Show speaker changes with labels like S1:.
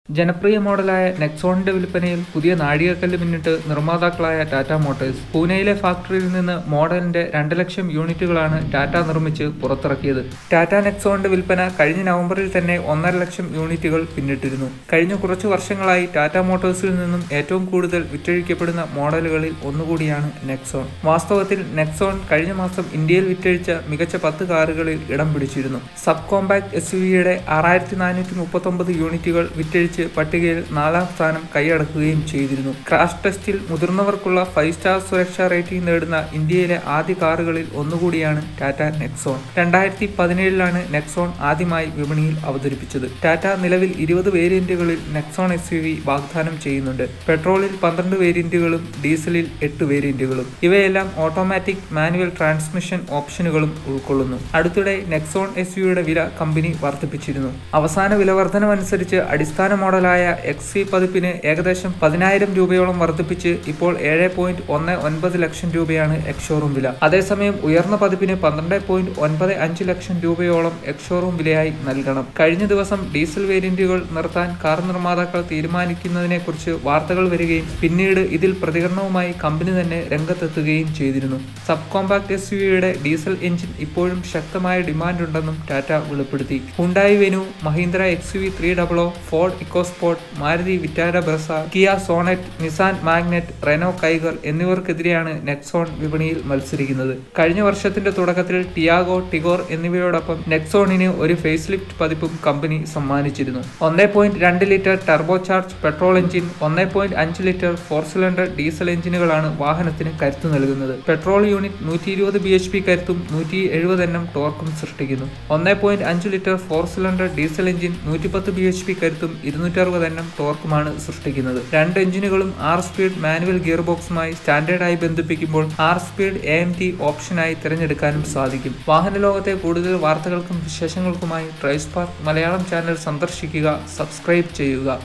S1: ജനപ്രിയ മോഡലായ നെക്സോണിന്റെ വിൽപ്പനയിൽ പുതിയ നാഴികക്കല്ല് പിന്നിട്ട് നിർമ്മാതാക്കളായ ടാറ്റ മോട്ടോഴ്സ് പൂനെയിലെ ഫാക്ടറിയിൽ നിന്ന് മോഡലിന്റെ രണ്ട് ലക്ഷം യൂണിറ്റുകളാണ് ടാറ്റ നിർമ്മിച്ച് പുറത്തിറക്കിയത് ടാറ്റ നെക്സോണിന്റെ വിൽപ്പന കഴിഞ്ഞ നവംബറിൽ തന്നെ ഒന്നര ലക്ഷം യൂണിറ്റുകൾ പിന്നിട്ടിരുന്നു കഴിഞ്ഞ കുറച്ചു വർഷങ്ങളായി ടാറ്റ മോട്ടോഴ്സിൽ നിന്നും ഏറ്റവും കൂടുതൽ വിറ്റഴിക്കപ്പെടുന്ന മോഡലുകളിൽ ഒന്നുകൂടിയാണ് നെക്സോൺ വാസ്തവത്തിൽ നെക്സോൺ കഴിഞ്ഞ മാസം ഇന്ത്യയിൽ വിറ്റഴിച്ച മികച്ച പത്ത് കാറുകളിൽ ഇടം പിടിച്ചിരുന്നു സബ് കോമ്പാക്ട് എസ് യുടെ ആറായിരത്തി നാനൂറ്റി മുപ്പത്തൊമ്പത് യൂണിറ്റുകൾ വിറ്റഴിച്ച് പട്ടികയിൽ നാലാം സ്ഥാനം കൈയടക്കുകയും ചെയ്തിരുന്നു ക്രാഷ് ടെസ്റ്റിൽ മുതിർന്നവർക്കുള്ള ഫൈവ് സ്റ്റാർ സുരക്ഷാ റേറ്റിംഗ് നേടുന്ന ഇന്ത്യയിലെ ആദ്യ കാറുകളിൽ ഒന്നുകൂടിയാണ് ടാറ്റ നെക്സോൺ രണ്ടായിരത്തി പതിനേഴിലാണ് നെക്സോൺ ആദ്യമായി വിപണിയിൽ അവതരിപ്പിച്ചത് ടാറ്റ നിലവിൽ ഇരുപത് വേരിയന്റുകളിൽ നെക്സോൺ എസ് യു വി വാഗ്ദാനം ചെയ്യുന്നുണ്ട് പെട്രോളിൽ പന്ത്രണ്ട് വേരിയന്റുകളും ഡീസലിൽ എട്ട് വേരിയന്റുകളും ഇവയെല്ലാം ഓട്ടോമാറ്റിക് മാനുവൽ ട്രാൻസ്മിഷൻ ഓപ്ഷനുകളും ഉൾക്കൊള്ളുന്നു അടുത്തിടെ നെക്സോൺ എസ് യുടെ വില കമ്പനി വർദ്ധിപ്പിച്ചിരുന്നു അവസാന വില വർധനമനുസരിച്ച് അടിസ്ഥാന മോഡലായ എക്സ് സി പതിപ്പിന് ഏകദേശം പതിനായിരം രൂപയോളം വർദ്ധിപ്പിച്ച് ഇപ്പോൾ ഏഴ് പോയിന്റ് ഒന്ന് ഒൻപത് ലക്ഷം രൂപയാണ് എക്സ്ഷോറൂം വില അതേസമയം ഉയർന്ന പതിപ്പിന് പന്ത്രണ്ട് പോയിന്റ് ഒൻപത് അഞ്ച് ലക്ഷം രൂപയോളം എക്സ്ഷോറൂം വിലയായി നൽകണം കഴിഞ്ഞ ദിവസം ഡീസൽ വേരിയന്റുകൾ നിർത്താൻ കാർ നിർമ്മാതാക്കൾ തീരുമാനിക്കുന്നതിനെക്കുറിച്ച് വാർത്തകൾ വരികയും പിന്നീട് ഇതിൽ പ്രതികരണവുമായി കമ്പനി തന്നെ രംഗത്തെത്തുകയും ചെയ്തിരുന്നു സബ് കോമ്പാക്ട് എസ് യുടെ ഡീസൽ എഞ്ചിൻ ഇപ്പോഴും ശക്തമായ ഡിമാൻഡ് ഉണ്ടെന്നും ടാറ്റ വെളിപ്പെടുത്തി Hyundai Venue Mahindra X U V three ഡബിളോ Ford EcoSport Maruti Vitara Brezza Kia Sonet Nissan Magnite Renault Kiger Nexon നെക്സോൺ വിപണിയിൽ മത്സരിക്കുന്നത് കഴിഞ്ഞ വർഷത്തിന്റെ തുടക്കത്തിൽ ടിയാഗോ ടിഗോർ എന്നിവയോടൊപ്പം നെക്സോണിന് ഒരു ഫേസ് ലിഫ്റ്റ് പതിപ്പും കമ്പനി സമ്മാനിച്ചിരുന്നു ഒന്നേ പോയിന്റ് രണ്ട് litre turbo charge petrol engine ഒന്നേ പോയിന്റ് അഞ്ച് ലിറ്റർ ഫോർ സിലിണ്ടർ ഡീസൽ എഞ്ചിനുകളാണ് വാഹനത്തിന് കരുത്ത് നൽകുന്നത് പെട്രോൾ യൂണിറ്റ് നൂറ്റി ഇരുപത് ബി എച്ച് പി കരുത്തും നൂറ്റി എഴുപത് എണ്ണം ടോർക്കും സൃഷ്ടിക്കുന്നു ഒന്നേ പോയിന്റ് അഞ്ച് litre four cylinder diesel engine നൂറ്റിപ്പത്ത് ബി എച്ച് പി കരുത്തും ഇരുന്നൂറ്ററുപത് എണ്ണം ടോർക്കുമാണ് സൃഷ്ടിക്കുന്നത് രണ്ട് എഞ്ചിനുകളും ആറ് സ്പീഡ് മാനുവൽ ഗിയർ ബോക്സുമായി സ്റ്റാൻഡേർഡായി ബന്ധിപ്പിക്കുമ്പോൾ ആറ് സ്പീഡ് എ എം ടി ഓപ്ഷനായി തിരഞ്ഞെടുക്കാനും സാധിക്കും വാഹന ലോകത്തെ കൂടുതൽ വാർത്തകൾക്കും വിശേഷങ്ങൾക്കുമായി ഡ്രൈവ് സ്പാർക്ക് മലയാളം ചാനൽ സന്ദർശിക്കുക സബ്സ്ക്രൈബ് ചെയ്യുക